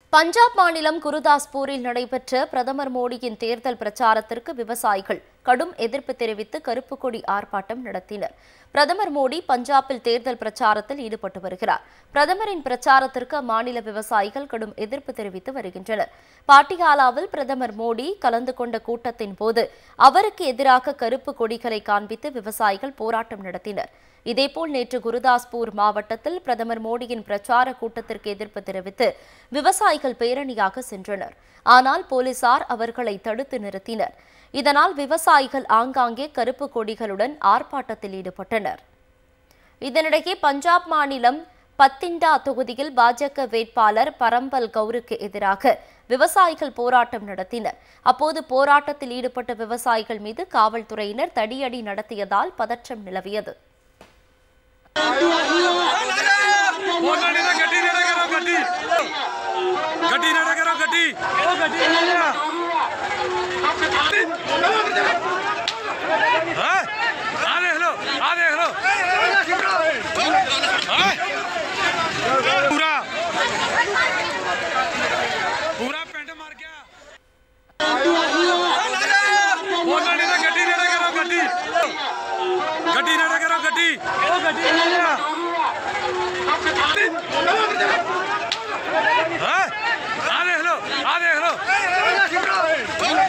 பஞ்சாப் மாநிலம் குருதாஸ்பூரில் நடைபெற்ற பிரதமர் மோடியின் தேர்தல் பிரச்சாரத்திற்கு விவசாயிகள் கடும் எதிர்ப்பு தெரிவித்து கருப்பு கொடி ஆர்ப்பாட்டம் நடத்தினர் பிரதமர் மோடி பஞ்சாபில் தேர்தல் பிரச்சாரத்தில் ஈடுபட்டு வருகிறார் பிரதமரின் பிரச்சாரத்திற்கு அம்மாநில விவசாயிகள் கடும் எதிர்ப்பு தெரிவித்து வருகின்றனர் பாட்டியாலாவில் பிரதமர் மோடி கலந்து கொண்ட கூட்டத்தின் போது அவருக்கு எதிராக கருப்பு கொடிகளை காண்பித்து விவசாயிகள் போராட்டம் நடத்தினர் இதேபோல் நேற்று குருதாஸ்பூர் மாவட்டத்தில் பிரதமர் மோடியின் பிரச்சார கூட்டத்திற்கு எதிர்ப்பு தெரிவித்து விவசாயிகள் பேரணியாக சென்றனர் ஆனால் போலீசார் அவர்களை தடுத்து நிறுத்தினர் இதனால் விவசாயிகள் ஆங்காங்கே கருப்பு கொடிகளுடன் ஆர்ப்பாட்டத்தில் ஈடுபட்டனர் இதனிடையே பஞ்சாப் மாநிலம் பத்திண்டா தொகுதியில் பாஜக வேட்பாளர் பரம்பல் கவுருக்கு எதிராக விவசாயிகள் போராட்டம் நடத்தினர் அப்போது போராட்டத்தில் ஈடுபட்ட விவசாயிகள் மீது காவல்துறையினர் தடியடி நடத்தியதால் பதற்றம் நிலவியது ਉਹਨਾਂ ਨੇ ਤਾਂ ਗੱਡੀ ਨੇੜੇ ਕਰੋ ਗੱਡੀ ਗੱਡੀ ਨੇੜੇ ਕਰੋ ਗੱਡੀ ਉਹ ਗੱਡੀ ਨੇੜੇ ਆ ਹਾਂ ਆ ਦੇਖ ਲੋ ਆ ਦੇਖ ਲੋ ਹਾਂ ਪੂਰਾ ਪੂਰਾ ਪਿੰਡ ਮਰ ਗਿਆ ਉਹਨਾਂ ਨੇ ਤਾਂ ਗੱਡੀ ਨੇੜੇ ਕਰੋ ਗੱਡੀ ਗੱਡੀ ਨੇੜੇ ਕਰੋ ਗੱਡੀ ਉਹ ਗੱਡੀ ਨੇੜੇ ਆ ਹਾਂ ਆ ਦੇਖ ਲੋ ਆ ਦੇਖ ਲੋ